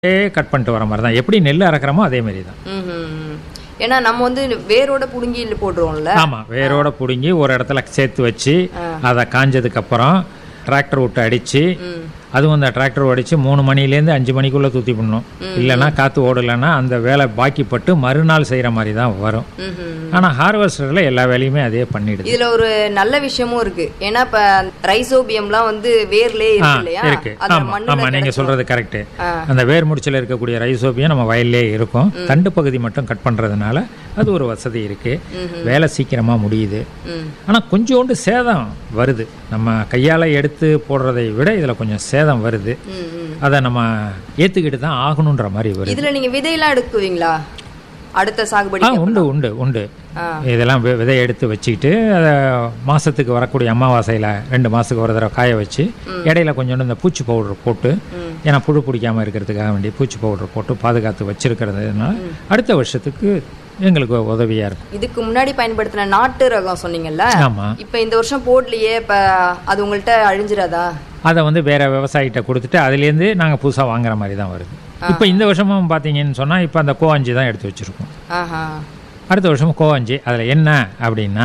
Cut பண்ணிட்டு வர மாதிரி தான் எப்படி நெல் அறக்கிறோமோ அதே மாதிரி தான் ம்ஹும். ஏன்னா நம்ம வந்து வேரோட புடுங்கி போட்டுருவோம்ல ஆமாம் வேரோட பிடுங்கி ஒரு இடத்துல சேர்த்து வச்சு அதை காஞ்சதுக்கு அப்புறம் டிராக்டர் விட்டு அடித்து ம். அதுவும் அந்த டிராக்டர் அடித்து மூணு மணிலேருந்து அஞ்சு மணிக்குள்ளே தூத்தி பண்ணணும் இல்லைன்னா காற்று ஓடலைன்னா அந்த வேலை பாக்கிப்பட்டு மறுநாள் செய்கிற மாதிரி தான் வரும் ம்ஹும். ஆனால் ஹார்வெஸ்டரில் எல்லா வேலையுமே அதே பண்ணிடுது இதுல ஒரு நல்ல விஷயமும் இருக்கு ஏன்னா இப்ப ரைசோபியம்லாம் வந்து வேர்லயே ஆ இருக்கு இல்லையா இருக்கு அது ஆமாம் மண்ணுல ஆமாம் நீங்கள் கிடைக்கும். சொல்கிறது கரெக்டு ஆ. அந்த வேர் முடிச்சில் இருக்கக்கூடிய ரைசோபியம் நம்ம வயல்லே இருக்கும் தண்டு பகுதி மட்டும் கட் பண்ணுறதுனால அது ஒரு வசதி இருக்குது வேலை சீக்கிரமாக முடியுது ம். ஆனால் கொஞ்சோண்டு சேதம் வருது நம்ம கையால் எடுத்து போடுறதை விட இதில் கொஞ்சம் சேதம் வருது ம், ம். அதை நம்ம ஏற்றுக்கிட்டு தான் ஆகணுன்ற மாதிரி வருது இதுல நீங்க விதையெல்லாம் எடுக்குவீங்களா அடுத்த சாகுபடி ஆ உண்டு உண்டு உண்டு ஆ. இதெல்லாம் வி- விதை எடுத்து வச்சுக்கிட்டு அதை மாதத்துக்கு வரக்கூடிய அமாவாசையில் ரெண்டு மாதத்துக்கு ஒரு தடவை காய வச்சு இடையில கொஞ்சோண்டு இந்த பூச்சி பவுடர் போட்டு ஏன்னா புழு பிடிக்காம இருக்கிறதுக்காக வேண்டி பூச்சி பவுடர் போட்டு பாதுகாத்து வச்சிருக்கிறதுனால அடுத்த வருஷத்துக்கு எங்களுக்கு உதவியாக இருக்கும் இதுக்கு முன்னாடி பயன்படுத்தின நாட்டு ரகம் சொன்னீங்கல்ல ஆமாம் இப்ப இந்த வருஷம் போடலையே இப்ப அது உங்கள்ட்ட அழிஞ்சிராதா அதை வந்து வேற விவசாயிகிட்ட கொடுத்துட்டு அதுலேருந்து நாங்கள் புதுசாக வாங்குற மாதிரி தான் வருது இப்போ இந்த வருஷமும் பார்த்தீங்கன்னு சொன்னால் இப்போ அந்த கோவஞ்சி தான் எடுத்து வச்சுருக்கோம் ஆஹா அடுத்த வருஷம் கோவஞ்சி அதில் என்ன அப்படின்னா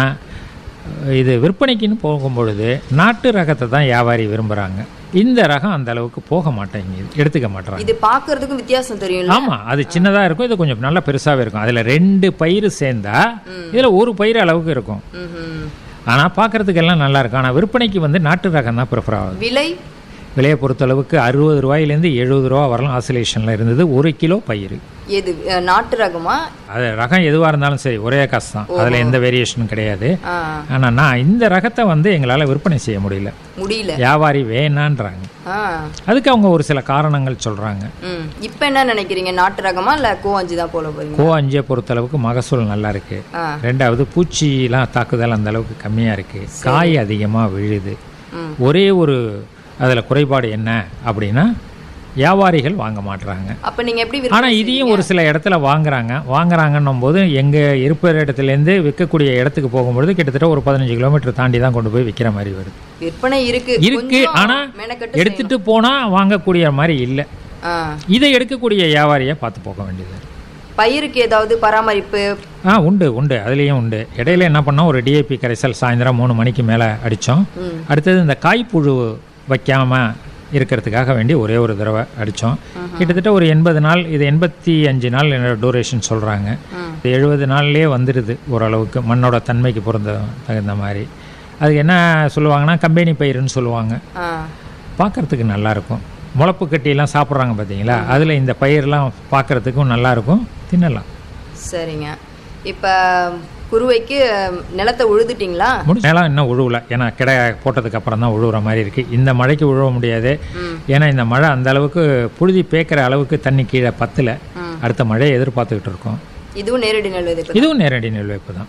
இது விற்பனைக்குன்னு போகும்பொழுது நாட்டு ரகத்தை தான் வியாபாரி விரும்புகிறாங்க இந்த ரகம் அந்த அளவுக்கு போக மாட்டேங்குது எடுத்துக்க மாட்டேறாங்க இது பாக்குறதுக்கும் வித்தியாசம் தெரியும்ல ஆமாம் அது சின்னதாக இருக்கும் இது கொஞ்சம் நல்லா பெருசாகவே இருக்கும் அதில் ரெண்டு பயிர் சேர்ந்தா இதில் ஒரு பயிர் அளவுக்கு இருக்கும் ம்ஹும். ஆனால் பார்க்கறதுக்கு எல்லாம் நல்லா இருக்கும் ஆனால் விற்பனைக்கு வந்து நாட்டு ரகம் தான் ப்ரிஃபர் ஆகுது விலை விலையை பொறுத்தளவுக்கு அறுபது ரூபாயிலேருந்து எழுபது ரூபா வரலாம் ஆசிலேஷனில் இருந்தது ஒரு கிலோ பயிர் எது அஹ், நாட்டு ரகமா அது ரகம் எதுவாக இருந்தாலும் சரி ஒரே காசு தான் அதில் எந்த வேரியேஷனும் கிடையாது ஆ, ஆனால் நான் இந்த ரகத்தை வந்து எங்களால் விற்பனை செய்ய முடியல முடியல வியாபாரி வேணான்றாங்க ஆ அதுக்கு அவங்க ஒரு சில காரணங்கள் சொல்கிறாங்க ம் இப்போ என்ன நினைக்கிறீங்க நாட்டு ரகமா இல்ல கோ அஞ்சு தான் போல போறீங்க கோ அஞ்சை பொறுத்தளவுக்கு மகசூல் நல்லா இருக்கு ஆ ரெண்டாவது பூச்சிலாம் தாக்குதல் அந்த அளவுக்கு கம்மியாக இருக்கு காய் அதிகமாக விழுது ம். ஒரே ஒரு அதில் குறைபாடு என்ன அப்படின்னா வியாபாரிகள் வாங்க மாட்றாங்க அப்ப நீங்க எப்படி விற்பனை ஆனால் இதையும் ஒரு சில இடத்துல வாங்குறாங்க வாங்குறாங்கன்னும் போது எங்கள் இருப்பிற இடத்துலேருந்து விற்கக்கூடிய இடத்துக்கு போகும்பொழுது கிட்டத்தட்ட ஒரு பதினஞ்சு கிலோமீட்டர் தாண்டி தான் கொண்டு போய் விற்கிற மாதிரி வருது விற்பனை இருக்கு இருக்கு கொஞ்சம் ஆனால் மெனக்கெட்டு எடுத்துட்டு போனால் வாங்கக்கூடிய மாதிரி இல்லை ஆ இதை எடுக்கக்கூடிய வியாபாரியை பார்த்து போக வேண்டியது இருக்கு. பயிருக்கு ஏதாவது பராமரிப்பு ஆ உண்டு உண்டு அதுலேயும் உண்டு இடையில என்ன பண்ணோம் ஒரு டிஏபி கரைசல் சாயந்தரம் மூணு மணிக்கு மேலே அடித்தோம் ம். அடுத்தது இந்த காய்ப்புழு வைக்காம இருக்கிறதுக்காக வேண்டி ஒரே ஒரு தடவை அடித்தோம் கிட்டத்தட்ட ஒரு எண்பது நாள் இது எண்பத்தி அஞ்சு நாள் என்னோட டூரேஷன் சொல்கிறாங்க ம். எழுபது நாள்லேயே வந்துடுது ஓரளவுக்கு மண்ணோட தன்மைக்கு பொருந்த தகுந்த மாதிரி அதுக்கு என்ன சொல்லுவாங்கன்னா கம்பெனி பயிருன்னு சொல்லுவாங்க ஆ பார்க்கறதுக்கு நல்லா இருக்கும் முளப்பு கட்டியெல்லாம் சாப்பிட்றாங்க பார்த்தீங்களா அதில் இந்த பயிரெலாம் பார்க்கறதுக்கும் நல்லா இருக்கும் தின்னலாம் சரிங்க இப்ப குருவைக்கு நிலத்தை உழுதுட்டீங்களா முடிஞ்ச நிலம் இன்னும் உழுவல ஏன்னா கிடை போட்டதுக்கு அப்புறம் தான் உழுவுற மாதிரி இருக்கு இந்த மழைக்கு உழுவ முடியாது ம். ஏன்னா இந்த மழை அந்த அளவுக்கு புழுதி பேக்கிற அளவுக்கு தண்ணி கீழே பத்தல ம். அடுத்த மழையை எதிர்பார்த்துக்கிட்டு இருக்கோம் இதுவும் நேரடி நெல் விதைப்பு இதுவும் நேரடி நெல் வைப்பு தான்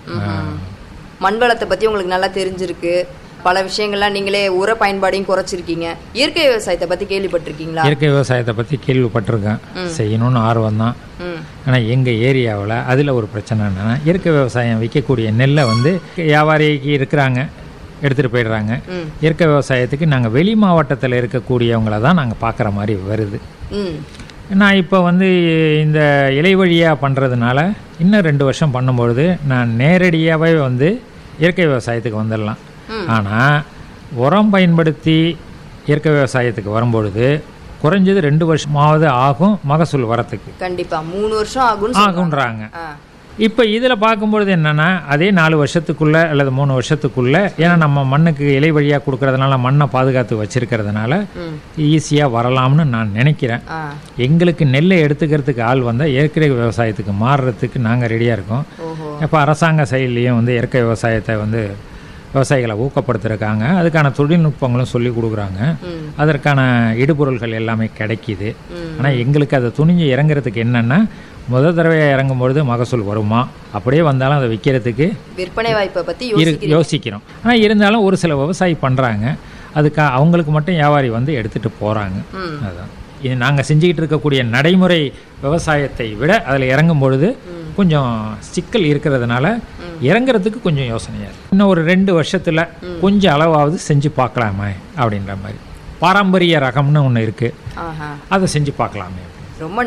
மண் வளத்தை பத்தி உங்களுக்கு நல்லா தெரிஞ்சிருக்கு பல விஷயங்கள்லாம் நீங்களே உர பயன்பாடையும் குறைச்சிருக்கீங்க இயற்கை விவசாயத்தை பத்தி கேள்விப்பட்டிருக்கீங்களா இயற்கை விவசாயத்தை பற்றி கேள்விப்பட்டிருக்கேன் செய்யணும்னு ஆர்வம் தான் ம் ஆனால் எங்கள் ஏரியாவில் அதில் ஒரு பிரச்சனை என்னென்னா இயற்கை விவசாயம் விற்கக்கூடிய நெல்லை வந்து வியாபாரிக்கு இருக்கிறாங்க எடுத்துகிட்டு போயிடுறாங்க ம். இயற்கை விவசாயத்துக்கு நாங்கள் வெளி மாவட்டத்தில் இருக்கக்கூடியவங்கள தான் நாங்கள் பார்க்குற மாதிரி வருது ம் நான் இப்போ வந்து இந்த இலை வழியாக பண்ணுறதுனால இன்னும் ரெண்டு வருஷம் பண்ணும்பொழுது நான் நேரடியாகவே வந்து இயற்கை விவசாயத்துக்கு வந்துடலாம் ஆனால் உரம் பயன்படுத்தி இயற்கை விவசாயத்துக்கு வரும்பொழுது குறைஞ்சது ரெண்டு வருஷமாவது ஆகும் மகசூல் வரத்துக்கு கண்டிப்பா மூணு வருஷம் ஆகும்னு சொல்றாங்க. ஆகுன்றாங்க ஆ இப்போ இதில் பார்க்கும்பொழுது என்னென்னா அதே நாலு வருஷத்துக்குள்ள அல்லது மூணு வருஷத்துக்குள்ள ஏன்னா நம்ம மண்ணுக்கு இலை வழியாக கொடுக்கறதுனால மண்ணை பாதுகாத்து வச்சிருக்கிறதுனால ம் ஈஸியாக வரலாம்னு நான் நினைக்கிறேன் ஆ எங்களுக்கு நெல்லை எடுத்துக்கிறதுக்கு ஆள் வந்தால் இயற்கை விவசாயத்துக்கு மாறுறதுக்கு நாங்கள் ரெடியாக இருக்கோம் ஓஹோ இப்போ அரசாங்க சைட்லேயும் வந்து இயற்கை விவசாயத்தை வந்து விவசாயிகளை ஊக்கப்படுத்திருக்காங்க அதுக்கான தொழில்நுட்பங்களும் சொல்லி கொடுக்குறாங்க ம் அதற்கான இடுபொருள்கள் எல்லாமே கிடைக்கிது ம். ஆனால் எங்களுக்கு அதை துணிஞ்சு இறங்குறதுக்கு என்னென்னா முத தடவையாக இறங்கும்பொழுது மகசூல் வருமா அப்படியே வந்தாலும் அதை விற்கிறதுக்கு விற்பனை வாய்ப்பை பத்தி இரு யோசிக்கிறீங்க யோசிக்கிறோம் ஆனால் இருந்தாலும் ஒரு சில விவசாயி பண்ணுறாங்க அதுக்கு அவங்களுக்கு மட்டும் வியாபாரி வந்து எடுத்துகிட்டு போகிறாங்க ம் அதான் இது நாங்கள் செஞ்சுக்கிட்டு இருக்கக்கூடிய நடைமுறை விவசாயத்தை விட அதில் இறங்கும் பொழுது கொஞ்சம் சிக்கல் இருக்கிறதுனால இறங்குறதுக்கு கொஞ்சம் யோசனையாக இருக்கு இன்னும் ஒரு ரெண்டு வருஷத்தில் கொஞ்சம் அளவாவது செஞ்சு பார்க்கலாமே அப்படின்ற மாதிரி பாரம்பரிய ரகம்னு ஒன்று இருக்குது ஆஹா அதை செஞ்சு பார்க்கலாமே ரொம்ப